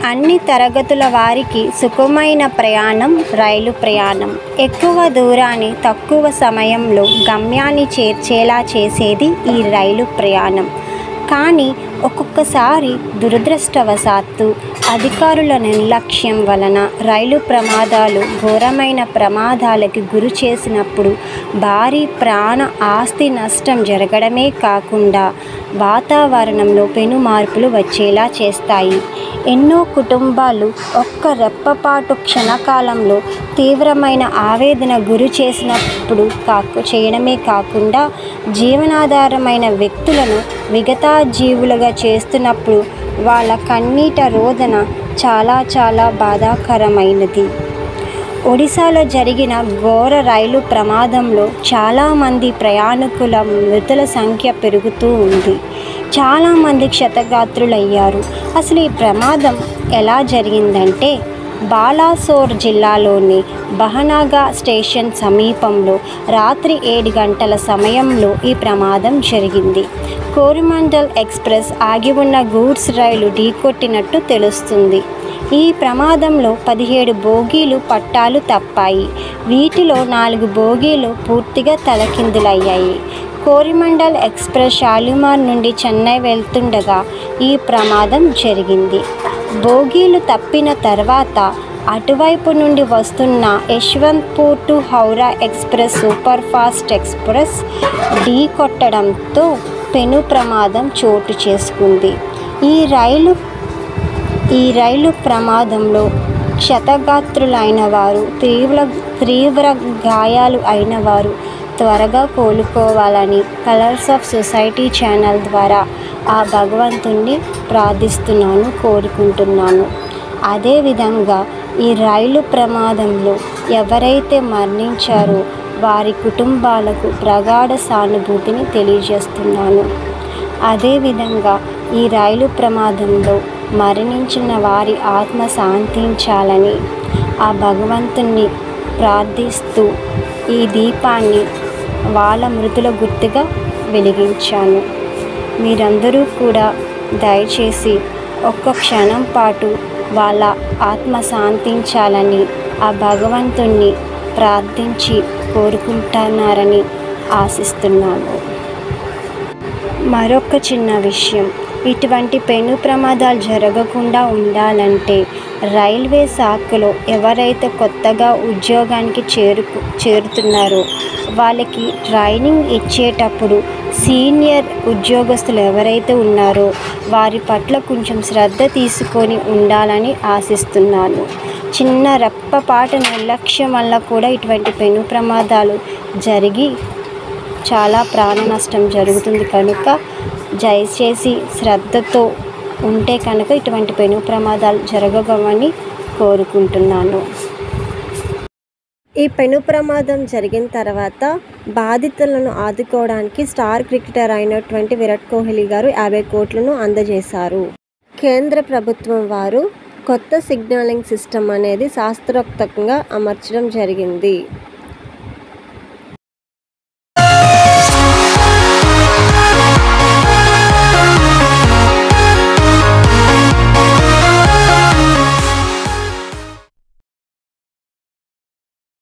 అన్ని తరగతుల వారికి సుఖమైన ప్రయాణం రైలు ప్రయాణం ఎక్కువ దూరాన్ని తక్కువ సమయంలో గమ్యాన్ని చేర్చేలా చేసేది ఈ రైలు ప్రయాణం కానీ ఒక్కొక్కసారి దురదృష్టవశాత్తు అధికారుల నిర్లక్ష్యం వలన రైలు ప్రమాదాలు ఘోరమైన ప్రమాదాలకి గురి చేసినప్పుడు భారీ ప్రాణ ఆస్తి నష్టం జరగడమే కాకుండా వాతావరణంలో పెను మార్పులు వచ్చేలా చేస్తాయి ఎన్నో కుటుంబాలు ఒక్క రెప్పపాటు క్షణకాలంలో తీవ్రమైన ఆవేదన గురి చేసినప్పుడు కాకు చేయడమే కాకుండా జీవనాధారమైన వ్యక్తులను మిగతా జీవులుగా చేస్తున్నప్పుడు వాళ్ళ కన్నీట రోదన చాలా చాలా బాధాకరమైనది ఒడిశాలో జరిగిన ఘోర రైలు ప్రమాదంలో చాలామంది ప్రయాణికుల మృతుల సంఖ్య పెరుగుతూ ఉంది చాలామంది క్షతగాత్రులయ్యారు అసలు ఈ ప్రమాదం ఎలా జరిగిందంటే బాలాసోర్ జిల్లాలోని బహనాగా స్టేషన్ సమీపంలో రాత్రి ఏడు గంటల సమయంలో ఈ ప్రమాదం జరిగింది కోరిమండల్ ఎక్స్ప్రెస్ ఆగి ఉన్న గూడ్స్ రైలు ఢీకొట్టినట్టు తెలుస్తుంది ఈ ప్రమాదంలో పదిహేడు బోగీలు పట్టాలు తప్పాయి వీటిలో నాలుగు బోగీలు పూర్తిగా తలకిందులయ్యాయి కోరిమండల్ ఎక్స్ప్రెస్ షాలిమార్ నుండి చెన్నై వెళ్తుండగా ఈ ప్రమాదం జరిగింది బోగీలు తప్పిన తర్వాత అటువైపు నుండి వస్తున్న Yesvantpur to Howrah express super fast express ఢీ కొట్టడంతో పెను ప్రమాదం చోటు చేసుకుంది ఈ రైలు ఈ రైలు ప్రమాదంలో క్షతగాత్రులైన వారు తీవ్ర తీవ్ర గాయాలు అయిన వారు త్వరగా కోలుకోవాలని కలర్స్ ఆఫ్ సొసైటీ ఛానల్ ద్వారా ఆ భగవంతుణ్ణి ప్రార్థిస్తున్నాను కోరుకుంటున్నాను అదేవిధంగా ఈ రైలు ప్రమాదంలో ఎవరైతే మరణించారో వారి కుటుంబాలకు ప్రగాఢ సానుభూతిని తెలియజేస్తున్నాను అదేవిధంగా ఈ రైలు ప్రమాదంలో మరణించిన వారి ఆత్మ శాంతించాలని ఆ భగవంతుణ్ణి ప్రార్థిస్తూ ఈ దీపాన్ని వాళ్ళ మృతుల గుర్తుగా వెలిగించాను మీరందరూ కూడా దయచేసి ఒక్క క్షణం పాటు వాళ్ళ ఆత్మ శాంతించాలని ఆ భగవంతుణ్ణి ప్రార్థించి కోరుకుంటున్నారని ఆశిస్తున్నాను మరొక చిన్న విషయం ఇటువంటి పెను ప్రమాదాలు జరగకుండా ఉండాలంటే రైల్వే శాఖలో ఎవరైతే కొత్తగా ఉద్యోగానికి చేరుకు చేరుతున్నారో వాళ్ళకి ట్రైనింగ్ ఇచ్చేటప్పుడు సీనియర్ ఉద్యోగస్తులు ఎవరైతే ఉన్నారో వారి పట్ల కొంచెం శ్రద్ధ తీసుకొని ఉండాలని ఆశిస్తున్నాను చిన్న రెప్పపాటు నిర్లక్ష్యం వల్ల కూడా ఇటువంటి పెను ప్రమాదాలు జరిగి చాలా ప్రాణ నష్టం జరుగుతుంది కనుక దయచేసి శ్రద్ధతో ఉంటే కనుక ఇటువంటి పెను ప్రమాదాలు జరగవని కోరుకుంటున్నాను ఈ పెను ప్రమాదం జరిగిన తర్వాత బాధితులను ఆదుకోవడానికి స్టార్ క్రికెటర్ అయినటువంటి విరాట్ కోహ్లీ గారు యాభై కోట్లను అందజేశారు కేంద్ర ప్రభుత్వం వారు కొత్త సిగ్నలింగ్ సిస్టమ్ అనేది శాస్త్రోక్తంగా అమర్చడం జరిగింది